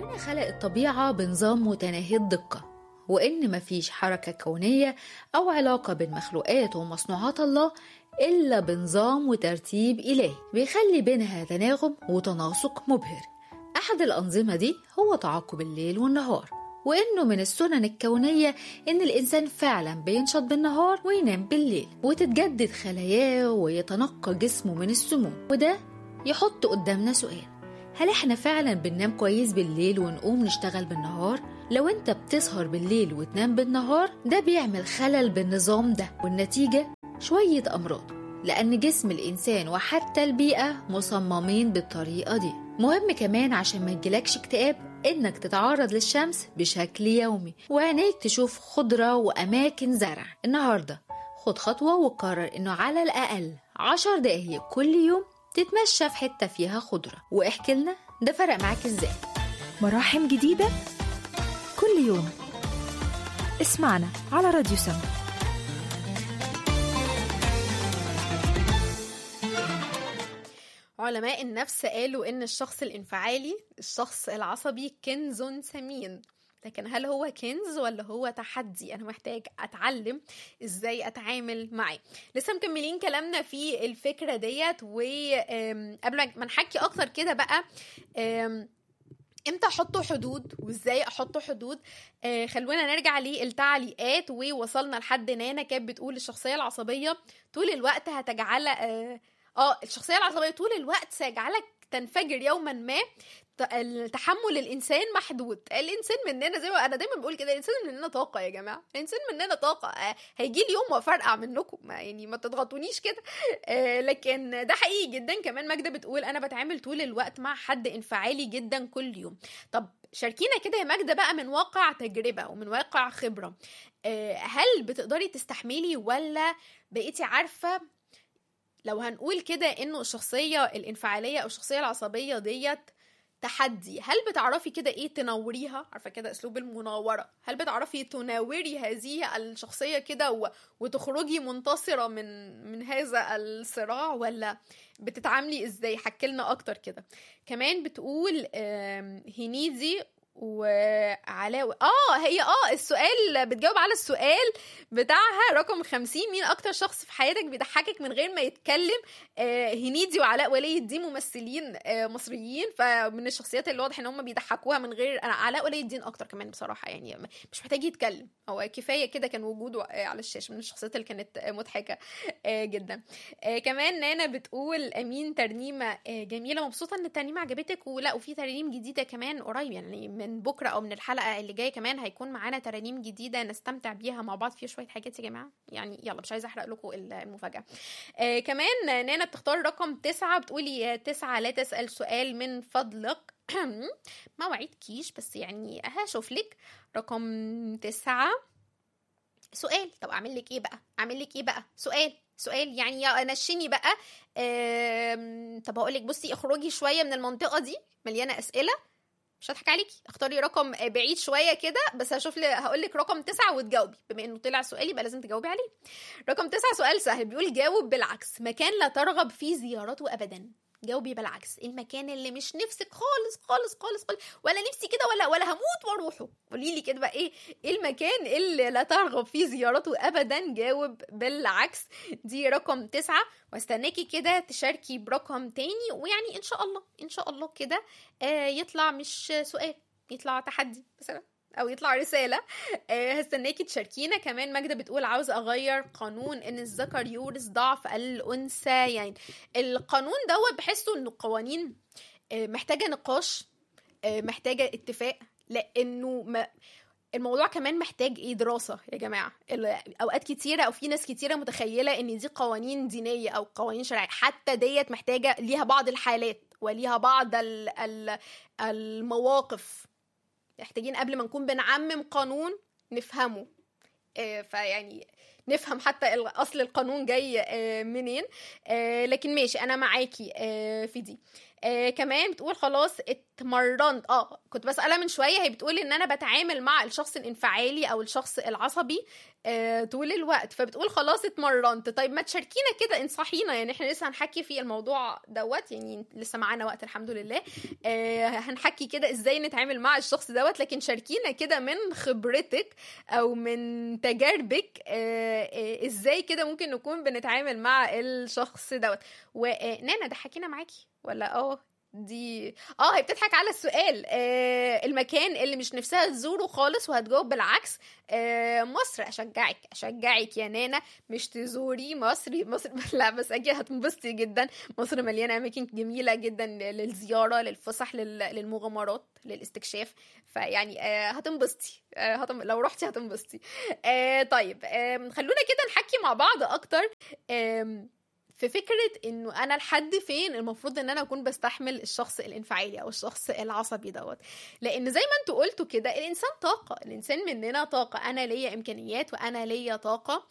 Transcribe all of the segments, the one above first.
ربنا خلق الطبيعة بنظام متناهي الدقة وإن مفيش حركة كونية أو علاقة بين مخلوقات ومصنوعات الله إلا بنظام وترتيب إلهي بيخلي بينها تناغم وتناسق مبهر أحد الأنظمة دي هو تعاقب الليل والنهار وإنه من السنن الكونية إن الإنسان فعلا بينشط بالنهار وينام بالليل وتتجدد خلاياه ويتنقى جسمه من السموم وده يحط قدامنا سؤال هل احنا فعلا بننام كويس بالليل ونقوم نشتغل بالنهار؟ لو انت بتسهر بالليل وتنام بالنهار ده بيعمل خلل بالنظام ده والنتيجة شوية أمراض لأن جسم الإنسان وحتى البيئة مصممين بالطريقة دي مهم كمان عشان ما يجيلكش اكتئاب إنك تتعرض للشمس بشكل يومي وعينيك تشوف خضرة وأماكن زرع النهاردة خد خطوة وقرر إنه على الأقل عشر دقايق كل يوم تتمشى في حتة فيها خضرة واحكي لنا ده فرق معاك ازاي مراحم جديدة كل يوم اسمعنا على راديو سما علماء النفس قالوا ان الشخص الانفعالي الشخص العصبي كنز ثمين لكن هل هو كنز ولا هو تحدي انا محتاج اتعلم ازاي اتعامل معاه لسه مكملين كلامنا في الفكره ديت وقبل ما نحكي اكتر كده بقى امتى احط حدود وازاي احط حدود آه خلونا نرجع للتعليقات ووصلنا لحد نانا كانت بتقول الشخصيه العصبيه طول الوقت هتجعل اه, آه الشخصيه العصبيه طول الوقت سيجعلك تنفجر يوما ما تحمل الانسان محدود الانسان مننا زي ما انا دايما بقول كده الانسان مننا طاقه يا جماعه الانسان مننا طاقه هيجي لي يوم وافرقع منكم ما يعني ما تضغطونيش كده لكن ده حقيقي جدا كمان ماجده بتقول انا بتعامل طول الوقت مع حد انفعالي جدا كل يوم طب شاركينا كده يا ماجده بقى من واقع تجربه ومن واقع خبره هل بتقدري تستحملي ولا بقيتي عارفه لو هنقول كده انه الشخصيه الانفعاليه او الشخصيه العصبيه ديت تحدي هل بتعرفي كده ايه تنوريها عارفه كده اسلوب المناوره هل بتعرفي تناوري هذه الشخصيه كده و... وتخرجي منتصره من من هذا الصراع ولا بتتعاملي ازاي حكي لنا اكتر كده كمان بتقول هنيدي وعلاوي اه هي اه السؤال بتجاوب على السؤال بتاعها رقم خمسين مين اكتر شخص في حياتك بيضحكك من غير ما يتكلم آه هنيدي وعلاء ولي الدين ممثلين آه مصريين فمن الشخصيات اللي واضح ان هم بيضحكوها من غير انا علاء ولي الدين اكتر كمان بصراحه يعني مش محتاج يتكلم هو كفايه كده كان وجوده آه على الشاشه من الشخصيات اللي كانت آه مضحكه آه جدا آه كمان نانا بتقول امين ترنيمه آه جميله مبسوطه ان الترنيمه عجبتك ولا وفي ترانيم جديده كمان قريب يعني من من بكره او من الحلقه اللي جايه كمان هيكون معانا ترانيم جديده نستمتع بيها مع بعض في شويه حاجات يا جماعه يعني يلا مش عايزه احرق لكم المفاجاه آه كمان نانا بتختار رقم تسعة بتقولي تسعة لا تسال سؤال من فضلك ما وعدكيش بس يعني هشوف لك رقم تسعة سؤال طب اعمل لك ايه بقى اعمل لك ايه بقى سؤال سؤال يعني نشني بقى طب هقول لك بصي اخرجي شويه من المنطقه دي مليانه اسئله مش هضحك عليكي اختاري رقم بعيد شويه كده بس هشوف لي هقول لك رقم تسعة وتجاوبي بما انه طلع سؤال يبقى لازم تجاوبي عليه رقم تسعة سؤال سهل بيقول جاوب بالعكس مكان لا ترغب فيه زيارته ابدا جاوبي بالعكس المكان اللي مش نفسك خالص خالص خالص, خالص ولا نفسي كده ولا ولا هموت واروحه قولي لي كده بقى ايه ايه المكان اللي لا ترغب فيه زيارته ابدا جاوب بالعكس دي رقم تسعة واستناكي كده تشاركي برقم تاني ويعني ان شاء الله ان شاء الله كده آه يطلع مش سؤال يطلع تحدي مثلا او يطلع رساله آه هستناكي تشاركينا كمان ماجده بتقول عاوزه اغير قانون ان الذكر يورث ضعف الانثى يعني القانون دوت بحسه انه قوانين آه محتاجه نقاش آه محتاجه اتفاق لانه ما الموضوع كمان محتاج ايه دراسه يا جماعه اوقات كتيره او في ناس كتيره متخيله ان دي قوانين دينيه او قوانين شرعيه حتى ديت محتاجه ليها بعض الحالات وليها بعض ال ال المواقف محتاجين قبل ما نكون بنعمم قانون نفهمه آه فيعني نفهم حتى اصل القانون جاي آه منين آه لكن ماشي انا معاكي في دي آه كمان بتقول خلاص اتمرنت اه كنت بسألها من شوية هي بتقول ان انا بتعامل مع الشخص الانفعالي او الشخص العصبي آه طول الوقت فبتقول خلاص اتمرنت طيب ما تشاركينا كده انصحينا يعني احنا لسه هنحكي في الموضوع دوت يعني لسه معانا وقت الحمد لله آه هنحكي كده ازاي نتعامل مع الشخص دوت لكن شاركينا كده من خبرتك او من تجاربك آه آه ازاي كده ممكن نكون بنتعامل مع الشخص دوت ونانا ده حكينا معاكي ولا اه دي اه هي بتضحك على السؤال آه المكان اللي مش نفسها تزوره خالص وهتجاوب بالعكس آه مصر اشجعك اشجعك يا نانا مش تزوري مصر مصر لا بس اكيد هتنبسطي جدا مصر مليانه اماكن جميله جدا للزياره للفسح لل... للمغامرات للاستكشاف فيعني آه هتنبسطي آه هتم... لو رحتي هتنبسطي آه طيب آه خلونا كده نحكي مع بعض اكتر آه في فكرة انه انا لحد فين المفروض ان انا اكون بستحمل الشخص الانفعالي او الشخص العصبي دوت لان زي ما انتوا قلتوا كده الانسان طاقة الانسان مننا طاقة انا ليا امكانيات وانا ليا طاقة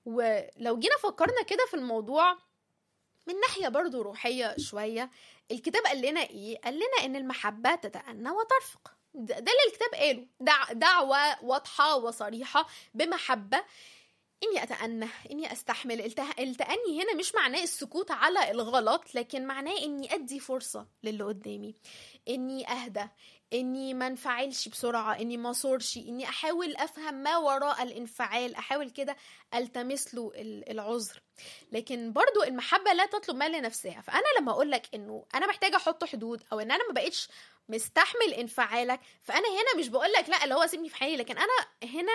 ولو جينا فكرنا كده في الموضوع من ناحية برضو روحية شوية الكتاب قال لنا ايه قال لنا ان المحبة تتأنى وترفق ده اللي الكتاب قاله دع دعوة واضحة وصريحة بمحبة اني اتأنى اني استحمل التأني هنا مش معناه السكوت على الغلط لكن معناه اني ادي فرصة للي قدامي اني اهدى اني ما انفعلش بسرعة اني ما صورش اني احاول افهم ما وراء الانفعال احاول كده التمس له العذر لكن برضو المحبة لا تطلب ما لنفسها فانا لما اقول لك انه انا محتاجة احط حدود او ان انا ما بقتش مستحمل انفعالك فانا هنا مش بقول لك لا اللي هو سيبني في حالي لكن انا هنا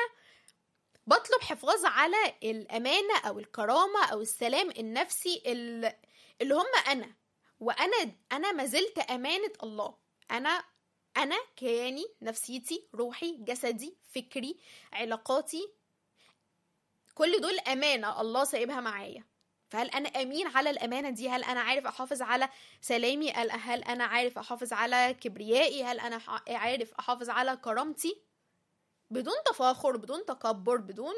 بطلب حفاظ على الأمانة أو الكرامة أو السلام النفسي اللي هم أنا وأنا أنا ما زلت أمانة الله أنا أنا كياني نفسيتي روحي جسدي فكري علاقاتي كل دول أمانة الله سايبها معايا فهل أنا أمين على الأمانة دي هل أنا عارف أحافظ على سلامي هل أنا عارف أحافظ على كبريائي هل أنا عارف أحافظ على كرامتي بدون تفاخر بدون تكبر بدون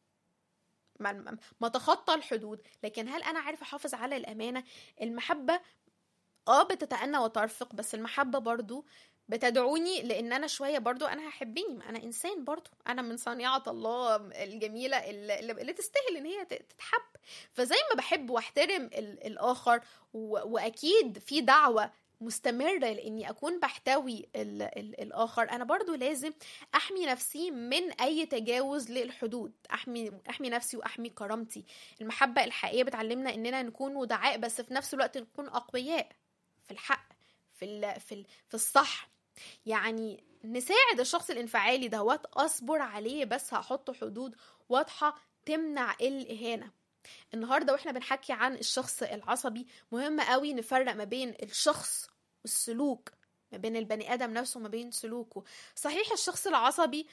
ما, ما تخطى الحدود لكن هل انا عارف احافظ على الامانه المحبه اه بتتأنى وترفق بس المحبه برضو بتدعوني لان انا شويه برضو انا هحبني ما انا انسان برضو انا من صنيعه الله الجميله اللي, اللي تستاهل ان هي تتحب فزي ما بحب واحترم الاخر واكيد في دعوه مستمرة لإني أكون بحتوي ال ال الآخر أنا برضو لازم أحمي نفسي من أي تجاوز للحدود أحمي أحمي نفسي وأحمي كرامتي المحبة الحقيقية بتعلمنا إننا نكون ودعاء بس في نفس الوقت نكون أقوياء في الحق في ال في ال في الصح يعني نساعد الشخص الانفعالي دوت أصبر عليه بس هحط حدود واضحة تمنع الإهانة النهارده واحنا بنحكي عن الشخص العصبي مهم قوي نفرق ما بين الشخص والسلوك ما بين البني ادم نفسه وما بين سلوكه صحيح الشخص العصبي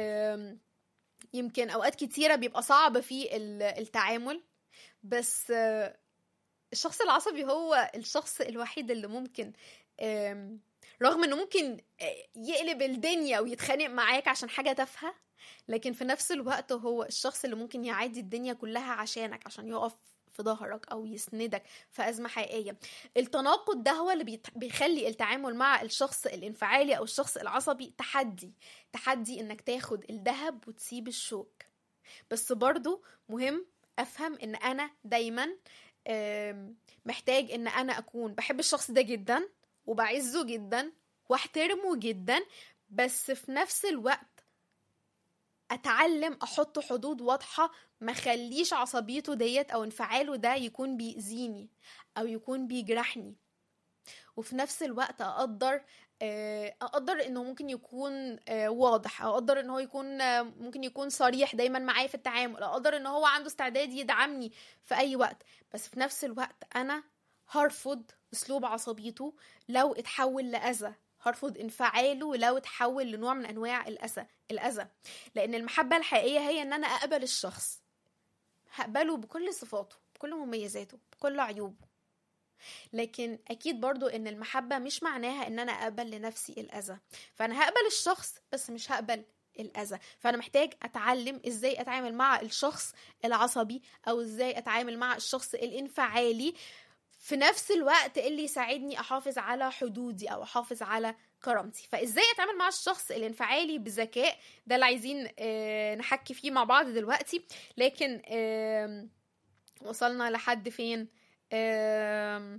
يمكن اوقات كتيره بيبقى صعب في التعامل بس الشخص العصبي هو الشخص الوحيد اللي ممكن رغم انه ممكن يقلب الدنيا ويتخانق معاك عشان حاجه تافهه لكن في نفس الوقت هو الشخص اللي ممكن يعدي الدنيا كلها عشانك عشان يقف في ظهرك او يسندك في ازمه حقيقيه التناقض ده هو اللي بيخلي التعامل مع الشخص الانفعالي او الشخص العصبي تحدي تحدي انك تاخد الذهب وتسيب الشوك بس برضو مهم افهم ان انا دايما محتاج ان انا اكون بحب الشخص ده جدا وبعزه جدا واحترمه جدا بس في نفس الوقت اتعلم احط حدود واضحه ما خليش عصبيته ديت او انفعاله ده يكون بيأذيني او يكون بيجرحني وفي نفس الوقت اقدر اقدر انه ممكن يكون واضح اقدر ان هو يكون ممكن يكون صريح دايما معايا في التعامل اقدر ان هو عنده استعداد يدعمني في اي وقت بس في نفس الوقت انا هرفض اسلوب عصبيته لو اتحول لاذى هرفض انفعاله لو اتحول لنوع من انواع الاذى الاذى لان المحبه الحقيقيه هي ان انا اقبل الشخص هقبله بكل صفاته بكل مميزاته بكل عيوبه لكن اكيد برضو ان المحبه مش معناها ان انا اقبل لنفسي الاذى فانا هقبل الشخص بس مش هقبل الاذى فانا محتاج اتعلم ازاي اتعامل مع الشخص العصبي او ازاي اتعامل مع الشخص الانفعالي في نفس الوقت اللي يساعدني احافظ على حدودي او احافظ على كرامتي فازاي اتعامل مع الشخص الانفعالي بذكاء ده اللي عايزين آه، نحكي فيه مع بعض دلوقتي لكن آم، وصلنا لحد فين آم،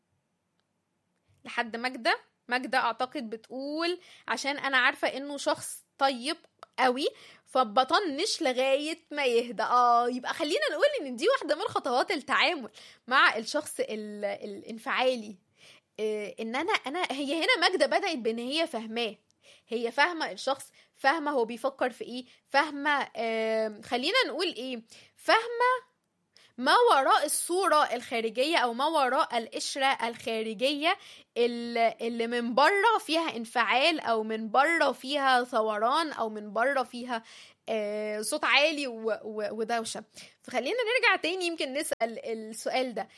لحد ماجدة ماجدة اعتقد بتقول عشان انا عارفة انه شخص طيب قوي فبطنش لغاية ما يهدى اه يبقى خلينا نقول ان دي واحدة من خطوات التعامل مع الشخص ال- الانفعالي آه، ان انا انا هي هنا ماجدة بدأت بان هي فاهماه هي فاهمة الشخص فاهمة هو بيفكر في ايه فاهمة آم، خلينا نقول ايه فاهمة ما وراء الصورة الخارجية أو ما وراء القشرة الخارجية اللي اللي من بره فيها انفعال أو من بره فيها ثوران أو من بره فيها آه، صوت عالي و- و- ودوشة فخلينا نرجع تاني يمكن نسأل السؤال ده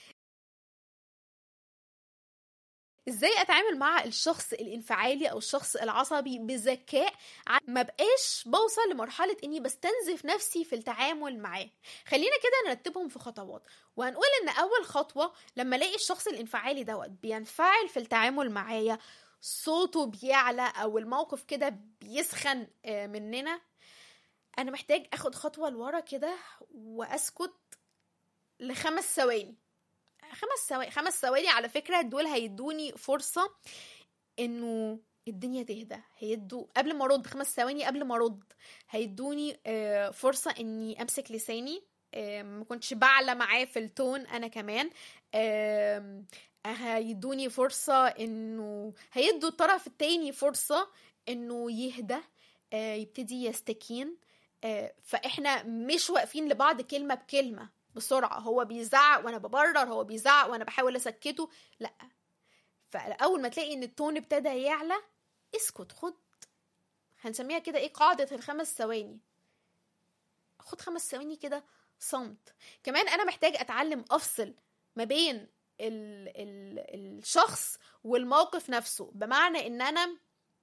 ازاي اتعامل مع الشخص الانفعالي او الشخص العصبي بذكاء ع- ما بقاش بوصل لمرحله اني بستنزف نفسي في التعامل معاه خلينا كده نرتبهم في خطوات وهنقول ان اول خطوه لما الاقي الشخص الانفعالي دوت بينفعل في التعامل معايا صوته بيعلى او الموقف كده بيسخن آه، مننا انا محتاج اخد خطوه لورا كده واسكت لخمس ثواني خمس ثواني خمس ثواني على فكره دول هيدوني فرصه انه الدنيا تهدى هيدوا قبل ما ارد خمس ثواني قبل ما ارد هيدوني آه، فرصه اني امسك لساني آه، ما كنتش بعلى معاه في التون انا كمان آم، هيدوني فرصه انه هيدوا الطرف التاني فرصه انه يهدى آه، يبتدي يستكين آه، فاحنا مش واقفين لبعض كلمه بكلمه بسرعه هو بيزعق وانا ببرر هو بيزعق وانا بحاول اسكته لا فاول ما تلاقي ان التون ابتدى يعلى اسكت خد هنسميها كده ايه قاعده الخمس ثواني خد خمس ثواني كده صمت كمان انا محتاج اتعلم افصل ما بين ال ال الشخص والموقف نفسه بمعنى ان انا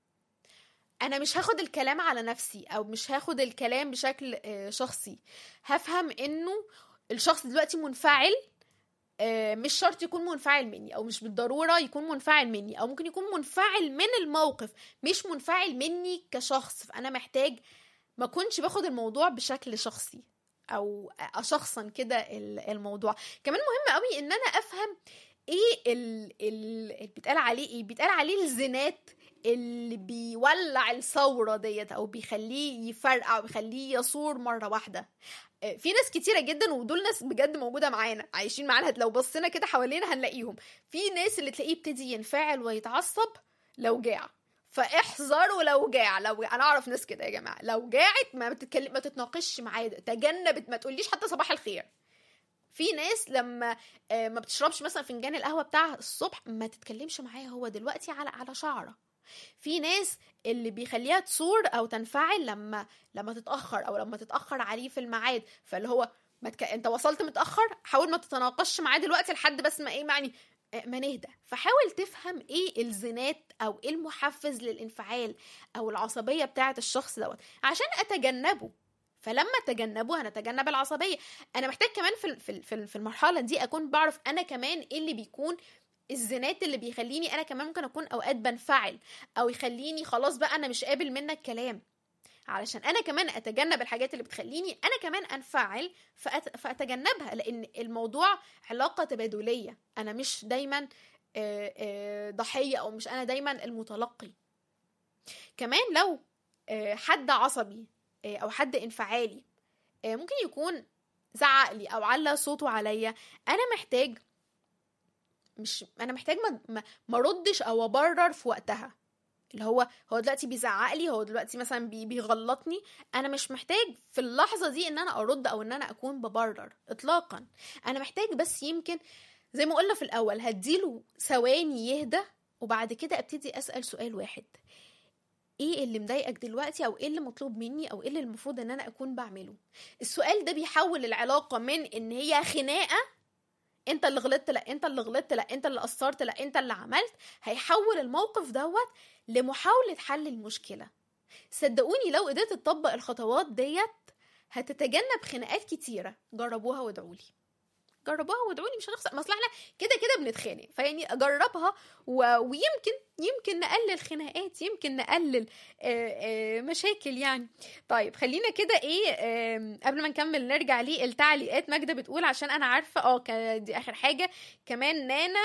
انا مش هاخد الكلام على نفسي او مش هاخد الكلام بشكل آه، شخصي هفهم انه الشخص دلوقتي منفعل آه، مش شرط يكون منفعل مني او مش بالضروره يكون منفعل مني او ممكن يكون منفعل من الموقف مش منفعل مني كشخص فانا محتاج ما كنتش باخد الموضوع بشكل شخصي او اشخصا كده ال- الموضوع كمان مهم قوي ان انا افهم ايه ال- ال- اللي بيتقال عليه ايه بيتقال عليه الزنات اللي بيولع الثوره ديت او بيخليه يفرقع وبيخليه يصور مره واحده آه، في ناس كتيرة جدا ودول ناس بجد موجودة معانا عايشين معانا لو بصينا كده حوالينا هنلاقيهم في ناس اللي تلاقيه يبتدي ينفعل ويتعصب لو جاع فاحذروا لو جاع لو انا اعرف ناس كده يا جماعه لو جاعت ما بتتكلم ما تتناقشش معايا تجنب ما تقوليش حتى صباح الخير في ناس لما آه، ما بتشربش مثلا فنجان القهوه بتاعها الصبح ما تتكلمش معايا هو دلوقتي على على شعره في ناس اللي بيخليها تصور او تنفعل لما لما تتاخر او لما تتاخر عليه في الميعاد فاللي هو ما تك... انت وصلت متاخر حاول ما تتناقشش معاه دلوقتي لحد بس ما ايه معني آه، ما نهدى فحاول تفهم ايه الزنات او ايه المحفز للانفعال او العصبيه بتاعه الشخص دوت عشان اتجنبه فلما اتجنبه هنتجنب العصبيه انا محتاج كمان في ال- في ال- في ال- في المرحله دي اكون بعرف انا كمان ايه اللي بيكون الزنات اللي بيخليني انا كمان ممكن اكون اوقات بنفعل او يخليني خلاص بقى انا مش قابل منك كلام علشان انا كمان اتجنب الحاجات اللي بتخليني انا كمان انفعل فأت... فاتجنبها لان الموضوع علاقه تبادليه انا مش دايما آه، آه، ضحيه او مش انا دايما المتلقي كمان لو آه، حد عصبي آه، او حد انفعالي آه، ممكن يكون زعق لي او على صوته عليا انا محتاج مش انا محتاج ما ما- ما ردش او ابرر في وقتها اللي هو هو دلوقتي بيزعق لي هو دلوقتي مثلا بي بيغلطني انا مش محتاج في اللحظه دي ان انا ارد او ان انا اكون ببرر اطلاقا انا محتاج بس يمكن زي ما قلنا في الاول هديله ثواني يهدى وبعد كده ابتدي اسال سؤال واحد ايه اللي مضايقك دلوقتي او ايه اللي مطلوب مني او ايه اللي المفروض ان انا اكون بعمله السؤال ده بيحول العلاقه من ان هي خناقه انت اللي غلطت لا انت اللي غلطت لا انت اللي قصرت لا انت اللي عملت هيحول الموقف دوت لمحاولة حل المشكلة صدقوني لو قدرت تطبق الخطوات ديت هتتجنب خناقات كتيرة جربوها وادعولي جربوها وادعوا لي مش هنخسر ما اصل احنا كده كده بنتخانق فيعني جربها و... ويمكن يمكن نقلل خناقات يمكن نقلل آه، آه، مشاكل يعني طيب خلينا كده ايه آم، قبل ما نكمل نرجع للتعليقات ماجده بتقول عشان انا عارفه اه ك- دي اخر حاجه كمان نانا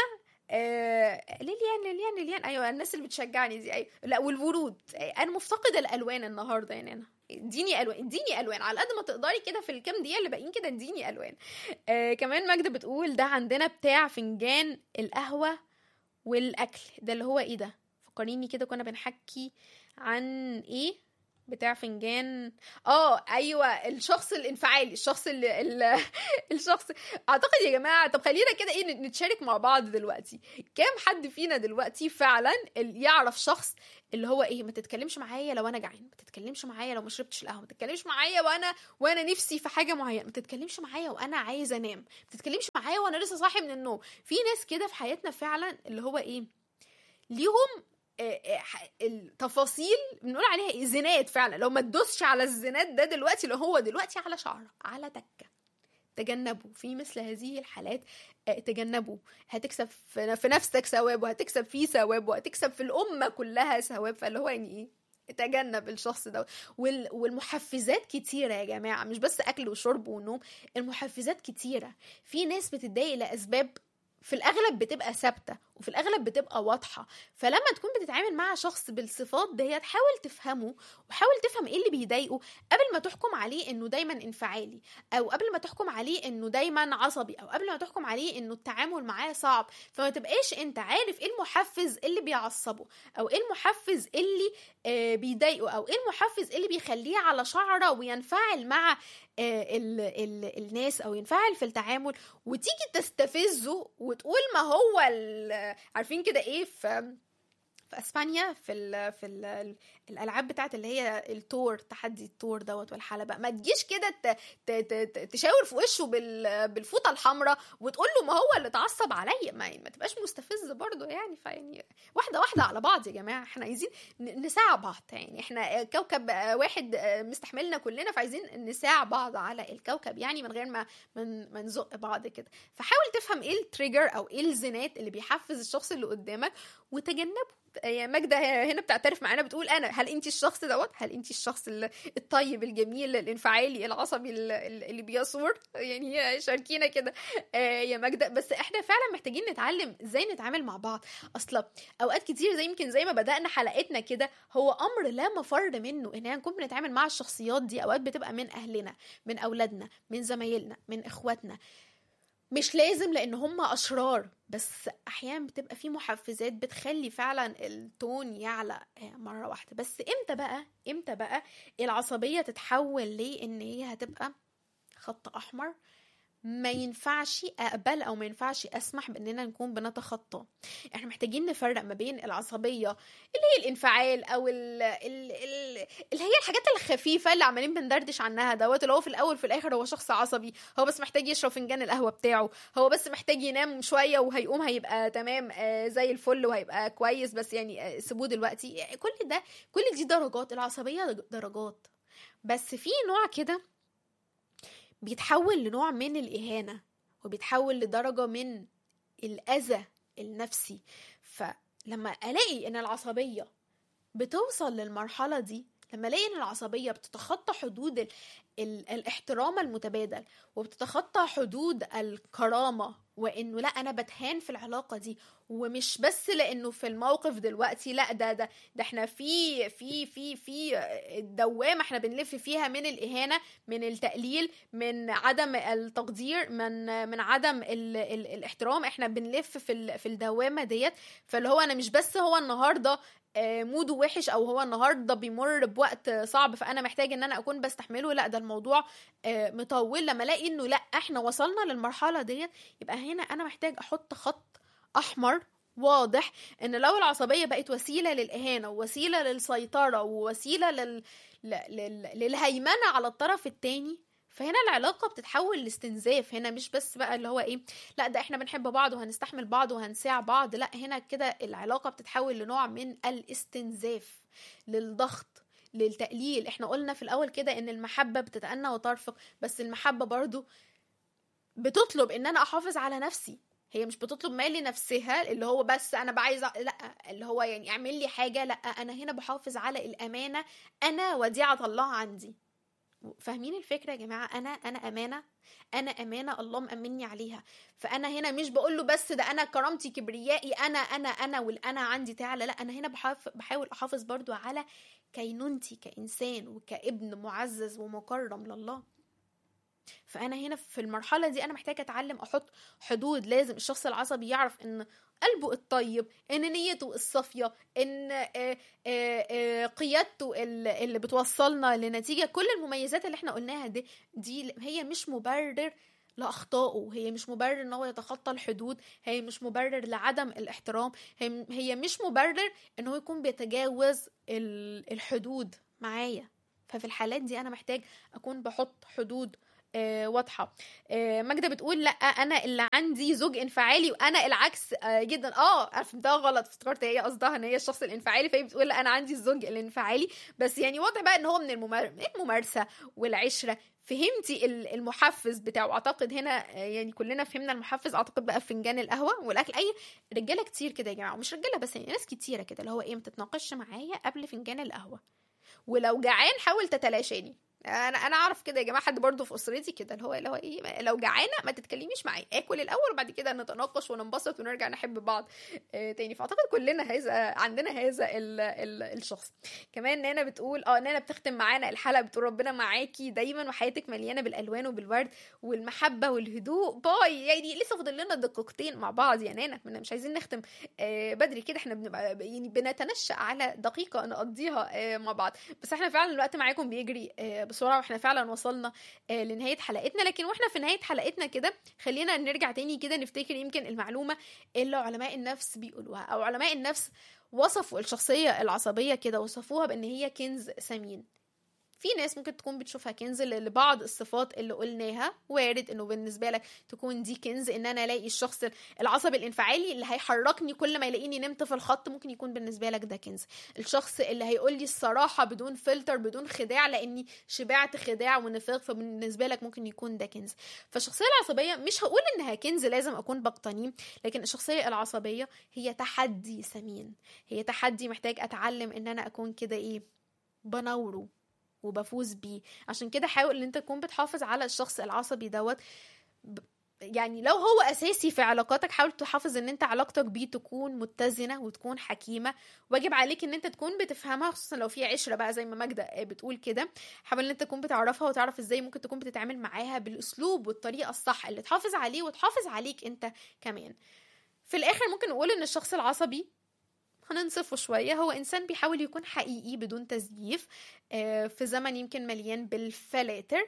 آه ليليان ليليان ليليان ايوه الناس اللي بتشجعني دي ايوه لا والورود آه، انا مفتقده الالوان النهارده يا نانا اديني الوان اديني الوان على قد ما تقدري كده في الكام دقيقه اللي باقيين كده اديني الوان آه كمان ماجده بتقول ده عندنا بتاع فنجان القهوه والاكل ده اللي هو ايه ده فكريني كده كنا بنحكي عن ايه بتاع فنجان اه ايوه الشخص الانفعالي الشخص اللي ال- الشخص اعتقد يا جماعه طب خلينا كده ايه نتشارك مع بعض دلوقتي كام حد فينا دلوقتي فعلا ال- يعرف شخص اللي هو ايه ما تتكلمش معايا لو انا جعان ما تتكلمش معايا لو ما شربتش القهوه ما تتكلمش معايا وانا وانا نفسي في حاجه معينه ما تتكلمش معايا وانا عايزه انام ما تتكلمش معايا وانا لسه صاحي من النوم في ناس كده في حياتنا فعلا اللي هو ايه ليهم آه، آه، ح- التفاصيل بنقول عليها ايه زنات فعلا لو ما تدوسش على الزنات ده دلوقتي اللي هو دلوقتي على شعره على تكه تجنبوا في مثل هذه الحالات آه، تجنبوا هتكسب في في نفسك ثواب وهتكسب فيه ثواب وهتكسب في الأمة كلها ثواب فاللي هو يعني ايه تجنب الشخص ده وال... والمحفزات كتيرة يا جماعة مش بس أكل وشرب ونوم المحفزات كتيرة في ناس بتتضايق لأسباب في الأغلب بتبقى ثابتة وفي الأغلب بتبقى واضحة فلما تكون بتتعامل مع شخص بالصفات ديت حاول تفهمه وحاول تفهم ايه اللي بيضايقه قبل ما تحكم عليه انه دايما انفعالي او قبل ما تحكم عليه انه دايما عصبي او قبل ما تحكم عليه انه التعامل معاه صعب فما تبقاش انت عارف ايه المحفز اللي بيعصبه او ايه المحفز اللي آه بيضايقه او ايه المحفز اللي بيخليه على شعره وينفعل مع آه ال ال الناس او ينفعل في التعامل وتيجي تستفزه وتقول ما هو ال- عارفين كده ايه في في اسبانيا في ال في ال الالعاب بتاعت اللي هي التور تحدي التور دوت والحلبه ما تجيش كده ت- ت- ت- ت- تشاور في وشه بال- بالفوطه الحمراء وتقول له ما هو اللي اتعصب عليا ما, ما تبقاش مستفز برضه يعني فيعني واحده واحده على بعض يا جماعه احنا عايزين ن- نساع بعض يعني احنا كوكب واحد مستحملنا كلنا فعايزين نساع بعض على الكوكب يعني من غير ما من ما نزق بعض كده فحاول تفهم ايه التريجر او ايه الزنات اللي بيحفز الشخص اللي قدامك وتجنبه يا ماجدة هنا بتعترف معانا بتقول انا هل انت الشخص دوت هل انت الشخص ال- الطيب الجميل الانفعالي العصبي ال- ال- اللي بيثور يعني شاركينا كده آه، يا ماجدة بس احنا فعلا محتاجين نتعلم ازاي نتعامل مع بعض اصلا اوقات كتير زي يمكن زي ما بدأنا حلقتنا كده هو امر لا مفر منه اننا نكون بنتعامل مع الشخصيات دي اوقات بتبقى من اهلنا من اولادنا من زمايلنا من اخواتنا مش لازم لان هم اشرار بس احيانا بتبقى في محفزات بتخلي فعلا التون يعلى آه، مره واحده بس امتى بقى امتى بقى العصبيه تتحول ليه ان هي هتبقى خط احمر ما ينفعش اقبل او ما ينفعش اسمح باننا نكون بنتخطى احنا محتاجين نفرق ما بين العصبيه اللي هي الانفعال او ال ال ال اللي هي الحاجات الخفيفه اللي عمالين بندردش عنها دوت اللي هو في الاول في الاخر هو شخص عصبي هو بس محتاج يشرب فنجان القهوه بتاعه هو بس محتاج ينام شويه وهيقوم هيبقى تمام آه، زي الفل وهيبقى كويس بس يعني آه، سيبوه دلوقتي يعني كل ده كل دي درجات العصبيه درجات بس في نوع كده بيتحول لنوع من الإهانة وبيتحول لدرجة من الأذى النفسي فلما ألاقي إن العصبية بتوصل للمرحلة دي لما الاقي ان العصبيه بتتخطى حدود ال... ال... الاحترام المتبادل وبتتخطى حدود الكرامه وانه لا انا بتهان في العلاقه دي ومش بس لانه في الموقف دلوقتي لا ده ده ده احنا في في في في الدوامه احنا بنلف فيها من الاهانه من التقليل من عدم التقدير من من عدم ال ال الاحترام احنا بنلف في ال في الدوامه ديت فاللي هو انا مش بس هو النهارده آه، موده وحش او هو النهارده بيمر بوقت صعب فانا محتاج ان انا اكون بستحمله لا ده الموضوع آه، مطول لما الاقي انه لا احنا وصلنا للمرحله ديت يبقى هنا انا محتاج احط خط احمر واضح ان لو العصبيه بقت وسيله للاهانه ووسيله للسيطره ووسيله لل... ل- لل... للهيمنه على الطرف التاني فهنا العلاقة بتتحول لاستنزاف هنا مش بس بقى اللي هو ايه لا ده احنا بنحب بعض وهنستحمل بعض وهنساع بعض لا هنا كده العلاقة بتتحول لنوع من الاستنزاف للضغط للتقليل احنا قلنا في الاول كده ان المحبة بتتأنى وترفق بس المحبة برضو بتطلب ان انا احافظ على نفسي هي مش بتطلب مال لنفسها اللي هو بس انا بقى عايزه لا اللي هو يعني اعمل لي حاجه لا انا هنا بحافظ على الامانه انا وديعه الله عندي فاهمين الفكره يا جماعه انا انا امانه انا امانه الله مامني عليها فانا هنا مش بقول له بس ده انا كرامتي كبريائي انا انا انا والانا عندي تعالى لا انا هنا بحاف- بحاول احافظ برضو على كينونتي كانسان وكابن معزز ومكرم لله فانا هنا في المرحله دي انا محتاجه اتعلم احط حدود لازم الشخص العصبي يعرف ان قلبه الطيب ان نيته الصافيه ان آه، آه، آه، قيادته ال- اللي بتوصلنا لنتيجه كل المميزات اللي احنا قلناها دي دي هي مش مبرر لاخطائه هي مش مبرر ان هو يتخطى الحدود هي مش مبرر لعدم الاحترام هي هي مش مبرر ان هو يكون بيتجاوز ال- الحدود معايا ففي الحالات دي انا محتاج اكون بحط حدود آه، واضحه آه، ماجده بتقول لا انا اللي عندي زوج انفعالي وانا العكس آه، جدا اه أنا فهمتها غلط افتكرت هي قصدها ان هي الشخص الانفعالي فهي بتقول لا انا عندي الزوج الانفعالي بس يعني واضح بقى ان هو من الممار... من الممارسه والعشره فهمتي ال- المحفز بتاعه اعتقد هنا آه، يعني كلنا فهمنا المحفز اعتقد بقى في فنجان القهوه والاكل اي رجاله كتير كده يا جماعه ومش رجاله بس يعني ناس كتيره كده اللي هو ايه ما تتناقش معايا قبل فنجان القهوه ولو جعان حاول تتلاشاني انا انا اعرف كده يا جماعه حد برضه في اسرتي كده اللي هو اللي هو ايه لو جعانه ما تتكلميش معايا اكل الاول وبعد كده نتناقش وننبسط ونرجع نحب بعض آه تاني فاعتقد كلنا هذا عندنا هذا ال ال الشخص كمان نانا بتقول اه نانا بتختم معانا الحلقه بتقول ربنا معاكي دايما وحياتك مليانه بالالوان وبالورد والمحبه والهدوء باي يعني لسه فاضل لنا دقيقتين مع بعض يا نانا احنا مش عايزين نختم آه بدري كده احنا بنبقى يعني بنتنشأ على دقيقه نقضيها آه مع بعض بس احنا فعلا الوقت معاكم بيجري آه بسرعه واحنا فعلا وصلنا آه لنهايه حلقتنا لكن واحنا في نهايه حلقتنا كده خلينا نرجع تاني كده نفتكر يمكن المعلومه اللي علماء النفس بيقولوها او علماء النفس وصفوا الشخصيه العصبيه كده وصفوها بان هي كنز ثمين في ناس ممكن تكون بتشوفها كنز لبعض الصفات اللي قلناها وارد انه بالنسبه لك تكون دي كنز ان انا الاقي الشخص العصبي الانفعالي اللي هيحركني كل ما يلاقيني نمت في الخط ممكن يكون بالنسبه لك ده كنز الشخص اللي هيقول لي الصراحه بدون فلتر بدون خداع لاني شبعت خداع ونفاق فبالنسبه لك ممكن يكون ده كنز فالشخصيه العصبيه مش هقول انها كنز لازم اكون بقتنيه لكن الشخصيه العصبيه هي تحدي ثمين هي تحدي محتاج اتعلم ان انا اكون كده ايه بنوره وبفوز بيه عشان كده حاول ان انت تكون بتحافظ على الشخص العصبي دوت ب... يعني لو هو اساسي في علاقاتك حاول تحافظ ان انت علاقتك بيه تكون متزنه وتكون حكيمه واجب عليك ان انت تكون بتفهمها خصوصا لو في عشره بقى زي ما ماجده بتقول كده حاول ان انت تكون بتعرفها وتعرف ازاي ممكن تكون بتتعامل معاها بالاسلوب والطريقه الصح اللي تحافظ عليه وتحافظ عليك انت كمان في الاخر ممكن نقول ان الشخص العصبي هننصفه شوية هو إنسان بيحاول يكون حقيقي بدون تزييف في زمن يمكن مليان بالفلاتر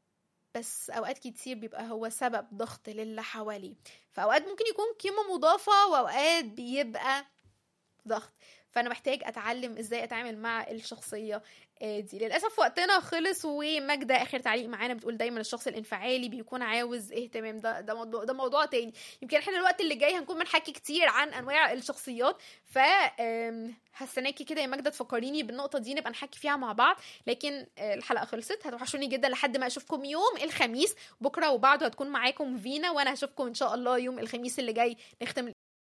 بس أوقات كتير بيبقى هو سبب ضغط للي حواليه فأوقات ممكن يكون قيمة مضافة وأوقات بيبقى ضغط فانا محتاج اتعلم ازاي اتعامل مع الشخصيه دي للاسف وقتنا خلص وماجده اخر تعليق معانا بتقول دايما الشخص الانفعالي بيكون عاوز اهتمام ده ده موضوع ده موضوع تاني يمكن احنا الوقت اللي جاي هنكون بنحكي كتير عن انواع الشخصيات ف هستناكي كده يا ماجده تفكريني بالنقطه دي نبقى نحكي فيها مع بعض لكن الحلقه خلصت هتوحشوني جدا لحد ما اشوفكم يوم الخميس بكره وبعده هتكون معاكم فينا وانا هشوفكم ان شاء الله يوم الخميس اللي جاي نختم